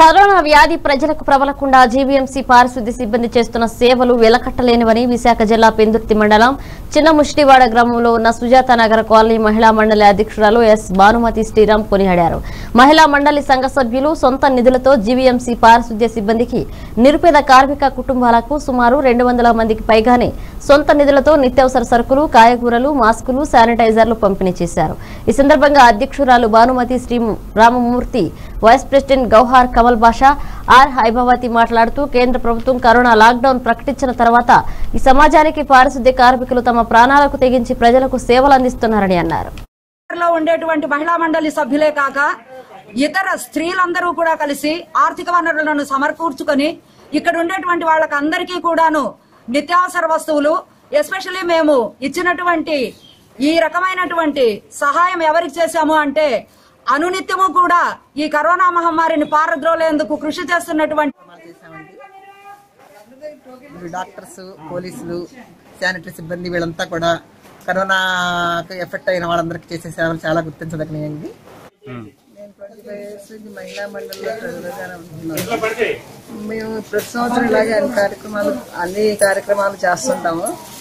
corona వ్యాధి ప్రజలకు ప్రబలకుండా GVMC పారిశుద్ధ్య సిబ్బంది చేస్తున్న సేవలు వెలకట్టలేనివని విశాఖ జిల్లా పెందుర్తి మండలం చిన్న ముష్టివాడ గ్రామంలో ఉన్న సుజాత నగర్ కాలనీ మహిళా మండలి అధ్యక్షురాలు ఎస్ భానుమతి శ్రీరామ్ కొనియాడారు మహిళా మండలి సంఘ సభ్యులు సొంత నిధులతో జీవీఎంసీ పారిశుద్ధ్య సిబ్బందికి నిరుపేద కార్మిక కుటుంబాలకు సుమారు రెండు వందల మందికి పైగానే సొంత నిధులతో నిత్యావసర సరుకులు కాయగూరలు మాస్కులు శానిటైజర్లు పంపిణీ చేశారు ఈ సందర్భంగా అధ్యక్షురాలు Bhanumathi Sri Ramamurthy vice president Gauhar Kamal Basha R హైభవతి మాట్లాడుతూ కేంద్ర ప్రభుత్వం కరోనా లాక్డౌన్ ప్రకటించిన తర్వాత ఈ సమాజానికి పారిశుద్ధ్య కార్మికులు తమ ప్రాణాలకు తెగించి ప్రజలకు సేవలు అందిస్తున్నారని అన్నారు లో ఉండేటువంటి మహిళా మండలి సభ్యులే కాక ఇతర స్త్రీలందరూ కూడా కలిసి ఆర్థిక వనరులను సమకూర్చుకొని ఇక్కడ ఉండేటువంటి వాళ్ళకి అందరికీ కూడాను నిత్యావసర వస్తువులు ఎస్పెషల్లీ మేము ఇచ్చినటువంటి ఈ రకమైనటువంటి సహాయం ఎవరికి చేశాము అంటే అనునిత్యము కూడా ఈ కరోనా మహమ్మారిని పారద్రోలేందుకు కృషి చేస్తున్నటువంటి చేశామండి ఇప్పుడు డాక్టర్స్ పోలీసులు శానిటరీ సిబ్బంది వీళ్ళంతా కూడా కరోనాకు ఎఫెక్ట్ అయిన వాళ్ళందరికీ చేసే సేవలు చాలా గుర్తించదగినవి నేను ట్వంటీ ఫైవ్ ఇయర్స్ నుంచి మహిళా మండలిలో ట్రెజరర్గానే ఉంటున్నాను మేము ప్రతి సంవత్సరం ఇలాగే అన్ని కార్యక్రమాలు అన్ని కార్యక్రమాలు చేస్తుంటాము